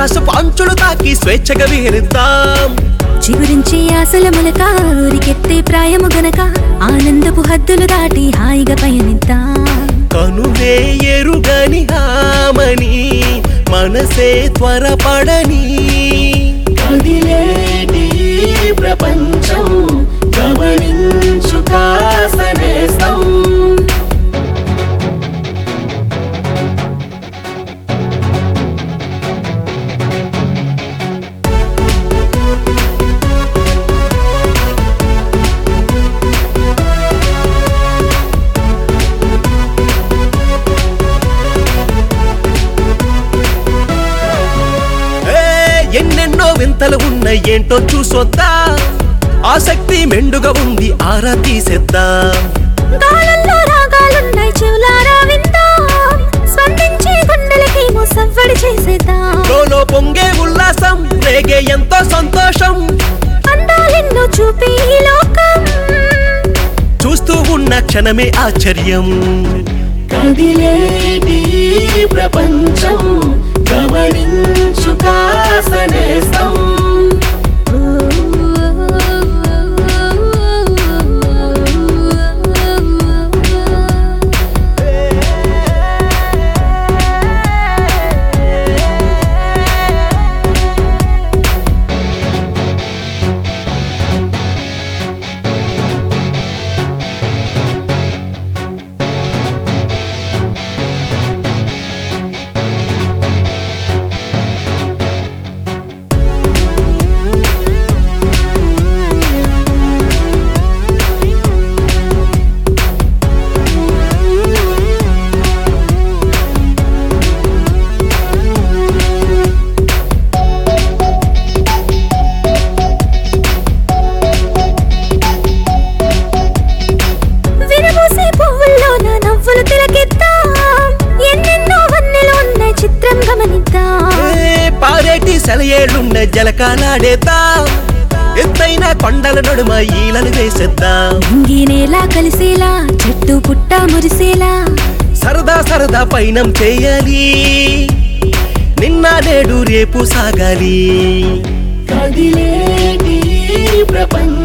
ఆకాశపు అంచులు తాకి స్వేచ్ఛగా విహరిద్దాం చిగురించి ఆశల మొలక ఊరికెత్తే ప్రాయము గనక ఆనందపు హద్దులు దాటి హాయిగా పయనిద్దాం కనులే ఎరుగని హామని మనసే త్వరపడని కదిలేటి ప్రపంచం గమనించు కాసనేస్తం ఏ, ఎన్నెన్నో వింతలు ఉన్నాయి ఏంటో చూసొద్దా ఆసక్తి మెండుగా ఉంది ఆరా తీసేద్దాం గాలుల్లో రాగాలున్నాయి చెవులారా విందాం స్పందించే గుండెలకి ముసవ్వడి చేసేద్దాం లోలో పొంగే ఉల్లాసం రేగే ఎంతో సంతోషం అందాలెన్నో చూపి ఈ లోకం చూస్తూ ఉన్న క్షణమే ఆశ్చర్యం కదిలేటి ప్రపంచం గమనించు కాసనేస్తం విరబూసే పువ్వుల్లో నా నవ్వులు తిలకిద్దాం ఎన్నెన్నో వన్నెలు ఉన్నాయి చిత్రం గమనిద్దాం ఏ, పారేటి సెలయేళ్ళున్న జలకాలాడేద్దాం ఎత్తైన కొండల నడుమ ఈలలు వేసేద్దాం ఇంగి నేల కలిసేలా చెట్టు పుట్ట మురిసేలా సరదా సరదా పయనం చేయాలి నిన్న నేడు రేపు సాగాలి కదిలేటి ప్రపంచం